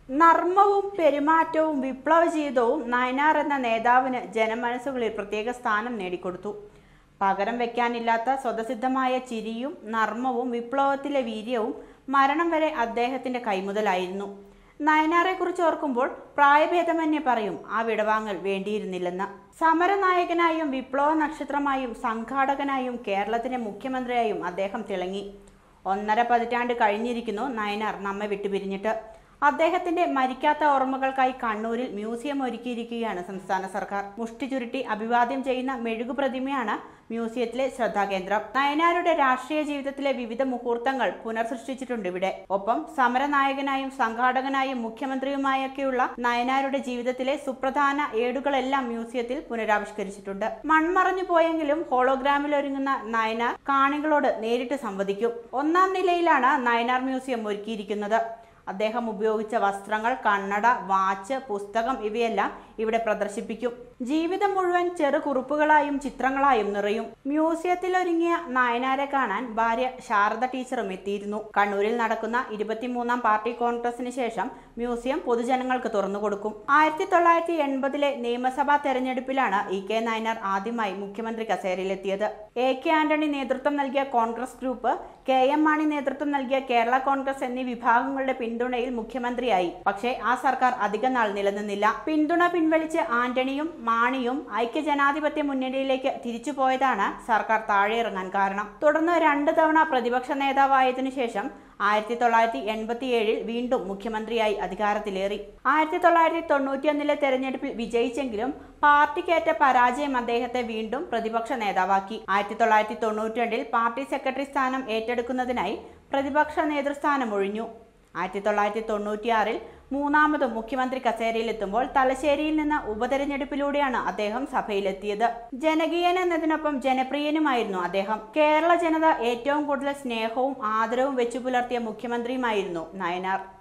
നർമ്മവും പെരുമാറ്റവും വിപ്ലവ ജീവിതവും നയനാർ എന്ന നേതാവിന് ജനമനസ്സുകളിൽ പ്രത്യേക സ്ഥാനം നേടിക്കൊടുത്തു പകരം വെക്കാനില്ലാത്ത സ്വതസിദ്ധമായ ചിരിയും നർമ്മവും വിപ്ലവത്തിലെ വീര്യവും മരണം വരെ അദ്ദേഹത്തിന്റെ കൈമുതലായിരുന്നു നയനാറെ കുറിച്ച് ഓർക്കുമ്പോൾ പ്രായഭേദമന്യേ പറയും ആ വിടവാങ്ങൽ വേണ്ടിയിരുന്നില്ലെന്ന് സമരനായകനായും വിപ്ലവ നക്ഷത്രമായും സംഘാടകനായും കേരളത്തിന്റെ മുഖ്യമന്ത്രിയായും അദ്ദേഹം തിളങ്ങി ഒന്നര പതിറ്റാണ്ട് കഴിഞ്ഞിരിക്കുന്നു നയനാർ നമ്മെ വിട്ടുപിരിഞ്ഞിട്ട് അദ്ദേഹത്തിന്റെ മരിക്കാത്ത ഓർമ്മകൾക്കായി കണ്ണൂരിൽ മ്യൂസിയം ഒരുക്കിയിരിക്കുകയാണ് സംസ്ഥാന സർക്കാർ മുഷ്ടി ചുരുട്ടി അഭിവാദ്യം ചെയ്യുന്ന മെഴുകു പ്രതിമയാണ് മ്യൂസിയത്തിലെ ശ്രദ്ധാകേന്ദ്രം നയനാരുടെ രാഷ്ട്രീയ ജീവിതത്തിലെ വിവിധ മുഹൂർത്തങ്ങൾ പുനർസൃഷ്ടിച്ചിട്ടുണ്ട് ഇവിടെ ഒപ്പം സമരനായകനായും സംഘാടകനായും മുഖ്യമന്ത്രിയുമായൊക്കെയുള്ള നയനാരുടെ ജീവിതത്തിലെ സുപ്രധാന ഏടുകളെല്ലാം മ്യൂസിയത്തിൽ പുനരാവിഷ്കരിച്ചിട്ടുണ്ട് മൺമറഞ്ഞു പോയെങ്കിലും ഹോളോഗ്രാമിൽ ഒരുങ്ങുന്ന നയനാർ കാണികളോട് നേരിട്ട് സംവദിക്കും ഒന്നാം നിലയിലാണ് നയനാർ മ്യൂസിയം ഒരുക്കിയിരിക്കുന്നത് അദ്ദേഹം ഉപയോഗിച്ച വസ്ത്രങ്ങൾ കണ്ണട വാച്ച് പുസ്തകം ഇവയെല്ലാം ഇവിടെ പ്രദർശിപ്പിക്കും ജീവിതം മുഴുവൻ ചെറു കുറിപ്പുകളായും ചിത്രങ്ങളായും നിറയും മ്യൂസിയത്തിൽ ഒരുങ്ങിയ നായനാരെ കാണാൻ ഭാര്യ ശാരദ ടീച്ചറും എത്തിയിരുന്നു കണ്ണൂരിൽ നടക്കുന്ന ഇരുപത്തിമൂന്നാം പാർട്ടി കോൺഗ്രസിന് ശേഷം മ്യൂസിയം പൊതുജനങ്ങൾക്ക് തുറന്നു കൊടുക്കും ആയിരത്തി തൊള്ളായിരത്തി എൺപതിലെ നിയമസഭാ തെരഞ്ഞെടുപ്പിലാണ് ഇ കെ നായനാർ ആദ്യമായി മുഖ്യമന്ത്രി കസേരയിലെത്തിയത് എ കെ ആന്റണി നേതൃത്വം നൽകിയ Congress group K M Mani നേതൃത്വം നൽകിയ കേരള കോൺഗ്രസ് എന്നീ വിഭാഗങ്ങളുടെ പിന്തുണയിൽ മുഖ്യമന്ത്രിയായി പക്ഷേ ആ സർക്കാർ അധിക നാൾ നിലനിന്നില്ല പിന്തുണ പിൻവലിച്ച് ആന്റണിയും മാണിയും ഐക്യജനാധിപത്യ മുന്നണിയിലേക്ക് തിരിച്ചുപോയതാണ് സർക്കാർ താഴെയിറങ്ങാൻ കാരണം തുടർന്ന് രണ്ടു തവണ പ്രതിപക്ഷ നേതാവായതിനു ശേഷം ആയിരത്തി തൊള്ളായിരത്തി എൺപത്തിയേഴിൽ വീണ്ടും മുഖ്യമന്ത്രിയായി അധികാരത്തിലേറി ആയിരത്തി തൊള്ളായിരത്തി തൊണ്ണൂറ്റിയൊന്നിലെ തെരഞ്ഞെടുപ്പിൽ വിജയിച്ചെങ്കിലും പാർട്ടിക്കേറ്റ പരാജയം അദ്ദേഹത്തെ വീണ്ടും പ്രതിപക്ഷ നേതാവാക്കി ആയിരത്തി തൊള്ളായിരത്തി തൊണ്ണൂറ്റിരണ്ടിൽ പാർട്ടി സെക്രട്ടറി സ്ഥാനം ഏറ്റെടുക്കുന്നതിനായി പ്രതിപക്ഷ നേതൃസ്ഥാനം ഒഴിഞ്ഞു ആയിരത്തി തൊള്ളായിരത്തി തൊണ്ണൂറ്റിയാറിൽ മൂന്നാമതും മുഖ്യമന്ത്രി കസേരയിലെത്തുമ്പോൾ തലശ്ശേരിയിൽ നിന്ന് ഉപതെരഞ്ഞെടുപ്പിലൂടെയാണ് അദ്ദേഹം സഭയിലെത്തിയത് ജനകീയൻ എന്നതിനൊപ്പം ജനപ്രിയനുമായിരുന്നു അദ്ദേഹം കേരള ജനത ഏറ്റവും കൂടുതൽ സ്നേഹവും ആദരവും വെച്ചു പുലർത്തിയ മുഖ്യമന്ത്രിയുമായിരുന്നു നയനാർ